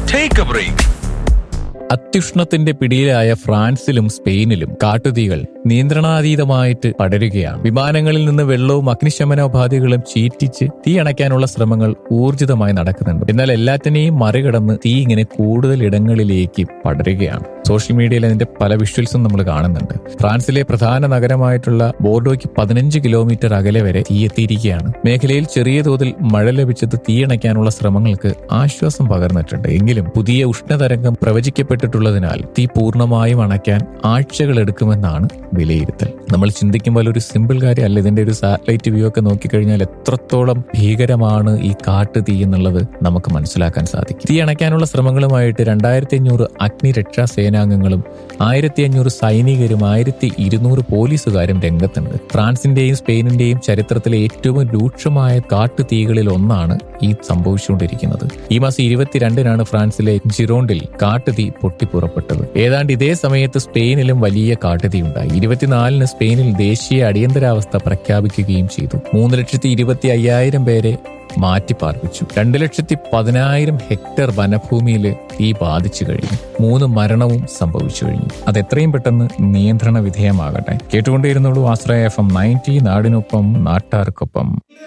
Take a break. അത്യുഷ്ണത്തിന്റെ പിടിയിലായ ഫ്രാൻസിലും സ്പെയിനിലും കാട്ടുതീകൾ നിയന്ത്രണാതീതമായിട്ട് പടരുകയാണ് വിമാനങ്ങളിൽ നിന്ന് വെള്ളവും അഗ്നിശമനോപാധികളും ചീറ്റിച്ച് തീ അണയ്ക്കാനുള്ള ശ്രമങ്ങൾ ഊർജിതമായി നടക്കുന്നുണ്ട് എന്നാൽ എല്ലാറ്റിനെയും മറികടന്ന് തീ ഇങ്ങനെ കൂടുതൽ ഇടങ്ങളിലേക്ക് പടരുകയാണ് സോഷ്യൽ മീഡിയയിൽ അതിന്റെ പല വിഷ്വൽസും നമ്മൾ കാണുന്നുണ്ട് ഫ്രാൻസിലെ പ്രധാന നഗരമായിട്ടുള്ള ബോർഡോയ്ക്ക് പതിനഞ്ച് കിലോമീറ്റർ അകലെ വരെ തീ എത്തിയിരിക്കുകയാണ് മേഖലയിൽ ചെറിയ തോതിൽ മഴ ലഭിച്ചത് തീയണയ്ക്കാനുള്ള ശ്രമങ്ങൾക്ക് ആശ്വാസം പകർന്നിട്ടുണ്ട് എങ്കിലും പുതിയ ഉഷ്ണതരംഗം പ്രവചിക്കപ്പെട്ടിട്ടുള്ളതിനാൽ തീ പൂർണ്ണമായും അണയ്ക്കാൻ ആഴ്ചകൾ എടുക്കുമെന്നാണ് വിലയിരുത്തൽ നമ്മൾ ചിന്തിക്കുമ്പോൾ ഒരു സിമ്പിൾ കാര്യമല്ല ഇതിന്റെ ഒരു സാറ്റലൈറ്റ് വ്യൂ ഒക്കെ നോക്കിക്കഴിഞ്ഞാൽ എത്രത്തോളം ഭീകരമാണ് ഈ കാട്ടു തീ എന്നുള്ളത് നമുക്ക് മനസ്സിലാക്കാൻ സാധിക്കും തീ അണയ്ക്കാനുള്ള ശ്രമങ്ങളുമായിട്ട് രണ്ടായിരത്തി അഞ്ഞൂറ് അഗ്നിരക്ഷാ സേനാംഗങ്ങളും ആയിരത്തി അഞ്ഞൂറ് സൈനികരും ആയിരത്തി ഇരുന്നൂറ് പോലീസുകാരും രംഗത്തുണ്ട് ഫ്രാൻസിന്റെയും സ്പെയിനിന്റെയും ചരിത്രത്തിലെ ഏറ്റവും രൂക്ഷമായ കാട്ടുതീകളിൽ ഒന്നാണ് ഈ സംഭവിച്ചുകൊണ്ടിരിക്കുന്നത് ഈ മാസം ഇരുപത്തിരണ്ടിനാണ് ഫ്രാൻസിലെ ജിറോണ്ടിൽ കാട്ടുതീ പൊട്ടിപ്പുറപ്പെട്ടത് ഏതാണ്ട് ഇതേ സമയത്ത് സ്പെയിനിലും വലിയ കാട്ടുതീ ഉണ്ടായി ഇരുപത്തിനാലിന് സ്പെയിനിൽ ദേശീയ അടിയന്തരാവസ്ഥ പ്രഖ്യാപിക്കുകയും ചെയ്തു മൂന്ന് ലക്ഷത്തി ഇരുപത്തി അയ്യായിരം പേരെ മാറ്റിപ്പാർപ്പിച്ചു രണ്ട് ലക്ഷത്തി പതിനായിരം ഹെക്ടർ വനഭൂമിയിൽ തീ ബാധിച്ചു കഴിഞ്ഞു മൂന്ന് മരണവും സംഭവിച്ചു കഴിഞ്ഞു അത് എത്രയും പെട്ടെന്ന് നിയന്ത്രണ വിധേയമാകട്ടെ കേട്ടുകൊണ്ടേയിരുന്നുള്ളൂ ആശ്രയ എഫ് എം നയൻറ്റി നാടിനൊപ്പം നാട്ടാർക്കൊപ്പം